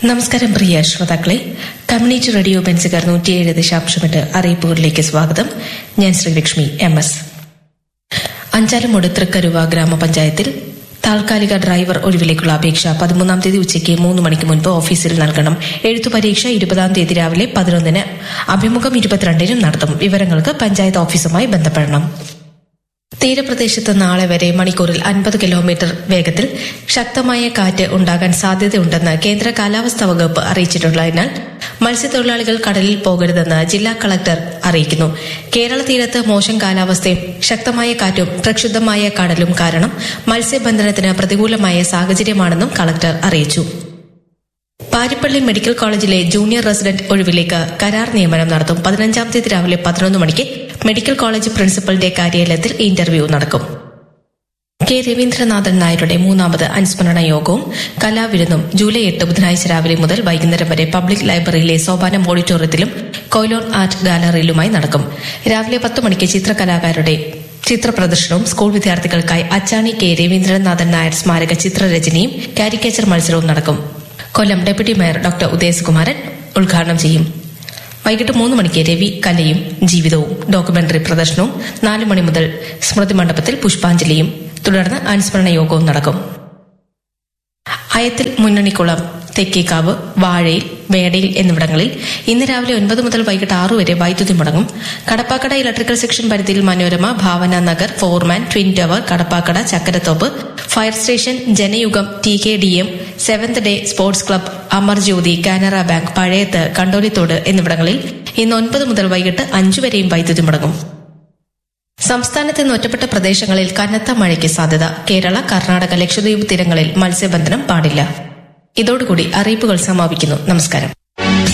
നമസ്കാരം പ്രിയ ശ്രോതാക്കളെ community radio ബെൻസുകാർ നൂറ്റിയേഴ് ദശാംശമെട്ട് അറിയിപ്പുകളിലേക്ക് സ്വാഗതം ഞാൻ ശ്രീലക്ഷ്മി എം എസ് അഞ്ചാലുമൂട് തൃക്കരുവ ഗ്രാമപഞ്ചായത്തിൽ താൽക്കാലിക ഡ്രൈവർ ഒഴിവിലേക്കുള്ള അപേക്ഷ പതിമൂന്നാം തീയതി ഉച്ചയ്ക്ക് മൂന്ന് മണിക്ക് മുൻപ് ഓഫീസിൽ നൽകണം എഴുത്തു പരീക്ഷ ഇരുപതാം തീയതി രാവിലെ പതിനൊന്നിന് അഭിമുഖം ഇരുപത്തിരണ്ടിനും നടത്തും വിവരങ്ങൾക്ക് പഞ്ചായത്ത് ഓഫീസുമായി ബന്ധപ്പെടണം തീരപ്രദേശത്ത് നാളെ വരെ മണിക്കൂറിൽ അൻപത് കിലോമീറ്റർ വേഗത്തിൽ ശക്തമായ കാറ്റ് ഉണ്ടാകാൻ സാധ്യതയുണ്ടെന്ന് കേന്ദ്ര കാലാവസ്ഥാ വകുപ്പ് അറിയിച്ചിട്ടുള്ളതിനാൽ മത്സ്യത്തൊഴിലാളികൾ കടലിൽ പോകരുതെന്ന് ജില്ലാ കളക്ടർ അറിയിക്കുന്നു കേരള തീരത്ത് മോശം കാലാവസ്ഥയും ശക്തമായ കാറ്റും പ്രക്ഷുബ്ധമായ കടലും കാരണം മത്സ്യബന്ധനത്തിന് പ്രതികൂലമായ സാഹചര്യമാണെന്നും കളക്ടർ അറിയിച്ചു പാരിപ്പള്ളി മെഡിക്കൽ കോളേജിലെ ജൂനിയർ റെസിഡന്റ് ഒഴിവിലേക്ക് കരാർ നിയമനം നടത്തും പതിനഞ്ചാം തീയതി രാവിലെ പതിനൊന്ന് മണിക്ക് മെഡിക്കൽ കോളേജ് പ്രിൻസിപ്പലിന്റെ കാര്യാലയത്തിൽ ഇന്റർവ്യൂ നടക്കും കെ രവീന്ദ്രനാഥൻ നായരുടെ മൂന്നാമത് അനുസ്മരണ യോഗവും കലാവിരുന്നും ജൂലൈ എട്ട് ബുധനാഴ്ച രാവിലെ മുതൽ വൈകുന്നേരം വരെ പബ്ലിക് ലൈബ്രറിയിലെ സോപാനം ഓഡിറ്റോറിയത്തിലും കൊയിലോൺ ആർട്ട് ഗാലറിയിലുമായി നടക്കും രാവിലെ പത്ത് മണിക്ക് ചിത്രകലാകാരുടെ ചിത്രപ്രദർശനവും സ്കൂൾ വിദ്യാർത്ഥികൾക്കായി അച്ചാണി കെ രവീന്ദ്രനാഥൻ നായർ സ്മാരക ചിത്രരചനയും കാരിക്കേച്ചർ മത്സരവും നടക്കും Kollam deputy mayor doctor Udayasukumaran ഉദ്ഘാടനം ചെയ്യും വൈകിട്ട് മൂന്ന് മണിക്ക് രവി കലയും ജീവിതവും ഡോക്യുമെന്ററി പ്രദർശനവും നാല് മണി മുതൽ സ്മൃതി മണ്ഡപത്തിൽ പുഷ്പാഞ്ജലിയും തുടർന്ന് അനുസ്മരണ യോഗവും നടക്കും അയത്തിൽ മുന്നണിക്കുളം തെക്കേക്കാവ് വാഴയിൽ വേടയിൽ എന്നിവിടങ്ങളിൽ ഇന്ന് രാവിലെ ഒൻപത് മുതൽ വൈകിട്ട് ആറു വരെ വൈദ്യുതി മുടങ്ങും കടപ്പാക്കട ഇലക്ട്രിക്കൽ സെക്ഷൻ പരിധിയിൽ Manorama Bhavana Nagar foreman twin tower Kadappakada Chakkarathoppu fire station Janayugam T K D M seventh day sports club Amar Jyothi Canara bank Pazhayathu Kandolithodu എന്നിവിടങ്ങളിൽ ഇന്ന് ഒൻപത് മുതൽ വൈകിട്ട് അഞ്ചു വരെയും വൈദ്യുതി മുടങ്ങും സംസ്ഥാനത്തെ ഇന്ന് ഒറ്റപ്പെട്ട പ്രദേശങ്ങളിൽ കനത്ത മഴയ്ക്ക് സാധ്യത കേരള കർണാടക ലക്ഷദ്വീപ് തീരങ്ങളിൽ മത്സ്യബന്ധനം പാടില്ല ഇതോടുകൂടി അറിയിപ്പുകൾ സമാപിക്കുന്നു നമസ്കാരം